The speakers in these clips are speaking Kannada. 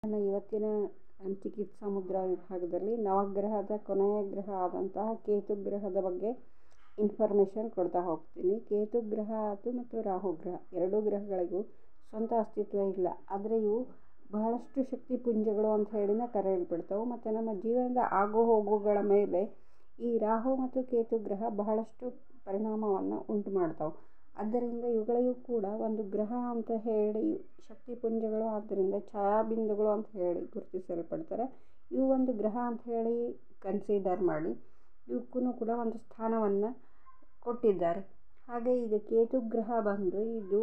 ನನ್ನ ಇವತ್ತಿನ ಚಿಕಿತ್ಸಾ ಮುದ್ರಾ ವಿಭಾಗದಲ್ಲಿ ನವಗ್ರಹದ ಕೊನೆಯ ಗ್ರಹ ಆದಂತಹ ಕೇತು ಗ್ರಹದ ಬಗ್ಗೆ ಇನ್ಫಾರ್ಮೇಷನ್ ಕೊಡ್ತಾ ಹೋಗ್ತೀನಿ ಕೇತು ಗ್ರಹ ಅದು ಮತ್ತು ರಾಹು ಗ್ರಹ ಎರಡೂ ಗ್ರಹಗಳಿಗೂ ಸ್ವಂತ ಅಸ್ತಿತ್ವ ಇಲ್ಲ ಆದರೆ ಇವು ಬಹಳಷ್ಟು ಶಕ್ತಿ ಪುಂಜಗಳು ಅಂತ ಹೇಳಿನೇ ಕರೆಯಲ್ಪಡ್ತವೆ ಮತ್ತು ನಮ್ಮ ಜೀವನದ ಆಗು ಹೋಗುಗಳ ಮೇಲೆ ಈ ರಾಹು ಮತ್ತು ಕೇತು ಗ್ರಹ ಬಹಳಷ್ಟು ಪರಿಣಾಮವನ್ನು ಉಂಟು ಮಾಡ್ತಾವೆ ಆದ್ದರಿಂದ ಇವುಗಳಿಗೂ ಕೂಡ ಒಂದು ಗ್ರಹ ಅಂತ ಹೇಳಿ ಶಕ್ತಿ ಪುಂಜಗಳು ಆದ್ದರಿಂದ ಛಾಯಾಬಿಂದುಗಳು ಅಂತ ಹೇಳಿ ಗುರುತಿಸಲ್ಪಡ್ತಾರೆ ಇವು ಒಂದು ಗ್ರಹ ಅಂತ ಹೇಳಿ ಕನ್ಸಿಡರ್ ಮಾಡಿ ಇವಕ್ಕೂ ಕೂಡ ಒಂದು ಸ್ಥಾನವನ್ನು ಕೊಟ್ಟಿದ್ದಾರೆ ಹಾಗೆ ಈಗ ಕೇತು ಗ್ರಹ ಬಂದು ಇದು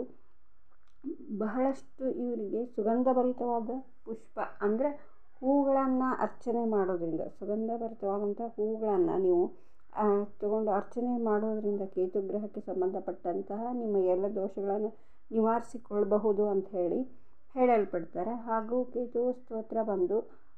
ಬಹಳಷ್ಟು ಇವರಿಗೆ ಸುಗಂಧಭರಿತವಾದ ಪುಷ್ಪ ಅಂದರೆ ಹೂಗಳನ್ನು ಅರ್ಚನೆ ಮಾಡೋದ್ರಿಂದ ಸುಗಂಧಭರಿತವಾದಂಥ ಹೂಗಳನ್ನು ನೀವು ತಗೊಂಡು ಅರ್ಚನೆ ಮಾಡೋದರಿಂದ ಕೇತು ಗ್ರಹಕ್ಕೆ ಸಂಬಂಧಪಟ್ಟಂತಹ ನಿಮ್ಮ ಎಲ್ಲ ದೋಷಗಳನ್ನು ನಿವಾರಿಸಿಕೊಳ್ಳಬಹುದು ಅಂತ ಹೇಳಿ ಹೇಳಲ್ಪಡ್ತಾರೆ ಹಾಗೂ ಕೇತು ಸ್ತೋತ್ರ ಬಂದು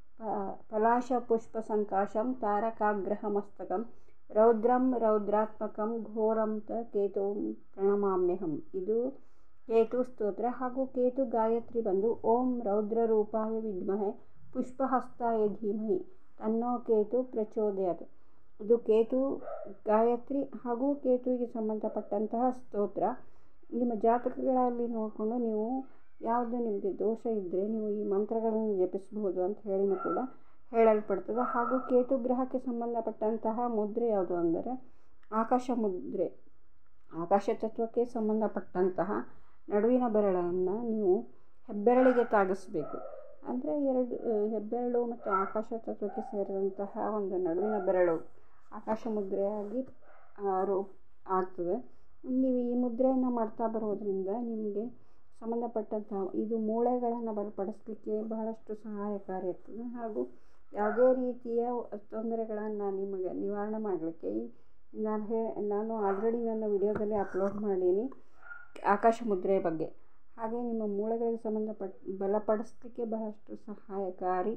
ಪಲಾಶ ಪುಷ್ಪ ಸಂಕಾಶಂ ತಾರಕಾಗ್ರಹ ಮಸ್ತಕಂ ರೌದ್ರಂ ರೌದ್ರಾತ್ಮಕಂ ಘೋರಂತ ಕೇತು ಪ್ರಣಮಾಮ್ಯಹಂ ಇದು ಕೇತು ಸ್ತೋತ್ರ ಹಾಗೂ ಕೇತು ಗಾಯತ್ರಿ ಬಂದು ಓಂ ರೌದ್ರ ರೂಪಾಯ ವಿದ್ಮಹೆ ಪುಷ್ಪಹಸ್ತಾಯ ಧೀಮಹಿ ತನ್ನೋ ಕೇತು ಪ್ರಚೋದಯಾತ್ ಇದು ಕೇತು ಗಾಯತ್ರಿ ಹಾಗೂ ಕೇತುವಿಗೆ ಸಂಬಂಧಪಟ್ಟಂತಹ ಸ್ತೋತ್ರ ನಿಮ್ಮ ಜಾತಕಗಳಲ್ಲಿ ನೋಡಿಕೊಂಡು ನೀವು ಯಾವುದು ನಿಮಗೆ ದೋಷ ಇದ್ದರೆ ನೀವು ಈ ಮಂತ್ರಗಳನ್ನು ಜಪಿಸಬಹುದು ಅಂತ ಹೇಳಿನೂ ಕೂಡ ಹೇಳಲ್ಪಡ್ತದೆ ಹಾಗೂ ಕೇತು ಗ್ರಹಕ್ಕೆ ಸಂಬಂಧಪಟ್ಟಂತಹ ಮುದ್ರೆ ಯಾವುದು ಅಂದರೆ ಆಕಾಶ ಮುದ್ರೆ ಆಕಾಶ ತತ್ವಕ್ಕೆ ಸಂಬಂಧಪಟ್ಟಂತಹ ನಡುವಿನ ಬೆರಳನ್ನು ನೀವು ಹೆಬ್ಬೆರಳಿಗೆ ತಾಗಿಸ್ಬೇಕು ಅಂದರೆ ಎರಡು ಹೆಬ್ಬೆರಳು ಮತ್ತು ಆಕಾಶ ತತ್ವಕ್ಕೆ ಸೇರಿದಂತಹ ಒಂದು ನಡುವಿನ ಬೆರಳು ಆಕಾಶ ಮುದ್ರೆಯಾಗಿ ರೂ ಆಗ್ತದೆ ನೀವು ಈ ಮುದ್ರೆಯನ್ನು ಮಾಡ್ತಾ ಬರೋದರಿಂದ ನಿಮಗೆ ಸಂಬಂಧಪಟ್ಟಂತಹ ಇದು ಮೂಳೆಗಳನ್ನು ಬಲಪಡಿಸಲಿಕ್ಕೆ ಬಹಳಷ್ಟು ಸಹಾಯಕಾರಿ ಆಗ್ತದೆ ಹಾಗೂ ಯಾವುದೇ ರೀತಿಯ ತೊಂದರೆಗಳನ್ನು ನಿಮಗೆ ನಿವಾರಣೆ ಮಾಡಲಿಕ್ಕೆ ನಾನು ಹೇ ನಾನು ಆಲ್ರೆಡಿ ನನ್ನ ವಿಡಿಯೋದಲ್ಲಿ ಅಪ್ಲೋಡ್ ಮಾಡೀನಿ ಆಕಾಶ ಮುದ್ರೆಯ ಬಗ್ಗೆ ಹಾಗೆ ನಿಮ್ಮ ಮೂಳೆಗಳಿಗೆ ಸಂಬಂಧಪಟ್ಟ ಬಲಪಡಿಸಲಿಕ್ಕೆ ಬಹಳಷ್ಟು ಸಹಾಯಕಾರಿ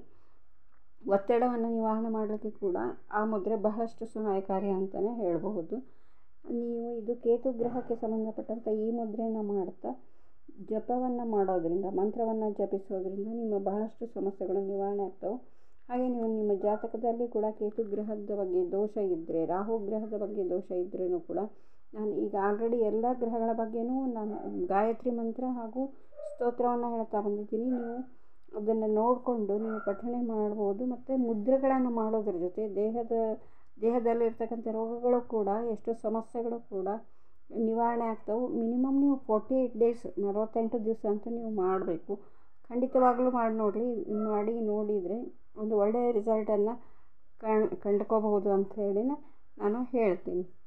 ಒತ್ತಡವನ್ನು ನಿವಾರಣೆ ಮಾಡಲಿಕ್ಕೆ ಕೂಡ ಆ ಮುದ್ರೆ ಬಹಳಷ್ಟು ಸಹಾಯಕಾರಿ ಅಂತಲೇ ಹೇಳಬಹುದು ನೀವು ಇದು ಕೇತು ಗ್ರಹಕ್ಕೆ ಸಂಬಂಧಪಟ್ಟಂಥ ಈ ಮುದ್ರೆಯನ್ನು ಮಾಡ್ತಾ ಜಪವನ್ನು ಮಾಡೋದರಿಂದ ಮಂತ್ರವನ್ನು ಜಪಿಸೋದ್ರಿಂದ ನಿಮ್ಮ ಬಹಳಷ್ಟು ಸಮಸ್ಯೆಗಳು ನಿವಾರಣೆ ಆಗ್ತವೆ ಹಾಗೆ ನೀವು ನಿಮ್ಮ ಜಾತಕದಲ್ಲಿ ಕೂಡ ಕೇತು ಗ್ರಹದ ಬಗ್ಗೆ ದೋಷ ಇದ್ದರೆ ರಾಹು ಗ್ರಹದ ಬಗ್ಗೆ ದೋಷ ಇದ್ರೂ ಕೂಡ ನಾನು ಈಗ ಆಲ್ರೆಡಿ ಎಲ್ಲ ಗ್ರಹಗಳ ಬಗ್ಗೆಯೂ ನಾನು ಗಾಯತ್ರಿ ಮಂತ್ರ ಹಾಗೂ ಸ್ತೋತ್ರವನ್ನು ಹೇಳ್ತಾ ಬಂದಿದ್ದೀನಿ ನೀವು ಅದನ್ನು ನೋಡಿಕೊಂಡು ನೀವು ಪಠಣೆ ಮಾಡ್ಬೋದು ಮತ್ತು ಮುದ್ರೆಗಳನ್ನು ಮಾಡೋದ್ರ ಜೊತೆ ದೇಹದ ದೇಹದಲ್ಲಿರ್ತಕ್ಕಂಥ ರೋಗಗಳು ಕೂಡ ಎಷ್ಟೋ ಸಮಸ್ಯೆಗಳು ಕೂಡ ನಿವಾರಣೆ ಆಗ್ತವೆ ಮಿನಿಮಮ್ ನೀವು ಫೋರ್ಟಿ ಏಯ್ಟ್ ಡೇಸ್ ನಲವತ್ತೆಂಟು ದಿವಸ ಅಂತೂ ನೀವು ಮಾಡಬೇಕು ಖಂಡಿತವಾಗ್ಲೂ ಮಾಡಿ ನೋಡಿರಿ ಮಾಡಿ ನೋಡಿದರೆ ಒಂದು ಒಳ್ಳೆಯ ರಿಸಲ್ಟನ್ನು ಕಂಡು ಕಂಡುಕೋಬಹುದು ಅಂತ ಹೇಳಿ ನಾನು ಹೇಳ್ತೀನಿ